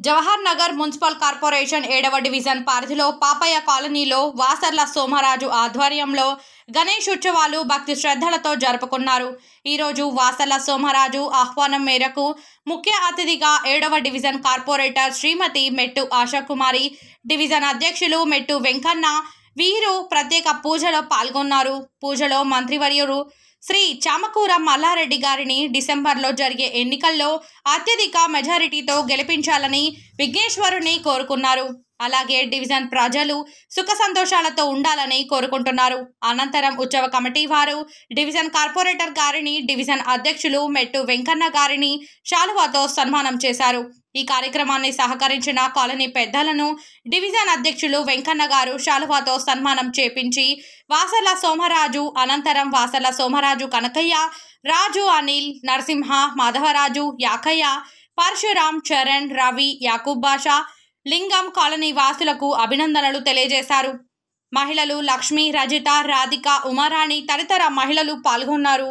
Jawahar Nagar municipal corporation ఏడవ division పరిధిలో పాపయ్య కాలనీలో వాసర్ల సోమరాజు ఆధ్వర్యంలో గణేష్ ఉత్సవాలు భక్తి శ్రద్ధలతో జరుపుకున్నారు ఈరోజు వాసర్ల సోమరాజు ఆహ్వానం మేరకు ముఖ్య అతిథిగా ఏడవ డివిజన్ కార్పొరేటర్ శ్రీమతి మెట్టు ఆశాకుమారి డివిజన్ అధ్యక్షులు మెట్టు వెంకన్న వీరు ప్రత్యేక పూజలో పాల్గొన్నారు పూజలో మంత్రివర్యులు శ్రీ చామకూర మల్లారెడ్డి గారిని డిసెంబర్లో జరిగే ఎన్నికల్లో అత్యధిక మెజారిటీతో గెలిపించాలని విఘ్నేశ్వరుని కోరుకున్నారు అలాగే డివిజన్ ప్రజలు సుఖ సంతోషాలతో ఉండాలని కోరుకుంటున్నారు అనంతరం ఉత్సవ కమిటీ వారు డివిజన్ కార్పొరేటర్ గారిని డివిజన్ అధ్యక్షులు మెట్టు వెంకన్న గారిని శాలువాతో సన్మానం చేశారు ఈ కార్యక్రమాన్ని సహకరించిన కాలనీ పెద్దలను డివిజన్ అధ్యక్షులు వెంకన్న గారు శాలువాతో సన్మానం చేపించి వాసల సోమరాజు అనంతరం వాసల సోమరాజు కనకయ్య రాజు అనిల్ నరసింహ మాధవరాజు యాకయ్య పరశురాం చరణ్ రవి యాకూబ్ బాషా లింగం కాలనీ వాసులకు అభినందనలు తెలియజేశారు మహిళలు లక్ష్మి రజిత రాధిక ఉమారాణి తదితర మహిళలు పాల్గొన్నారు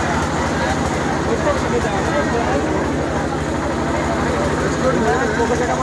ఒక జగ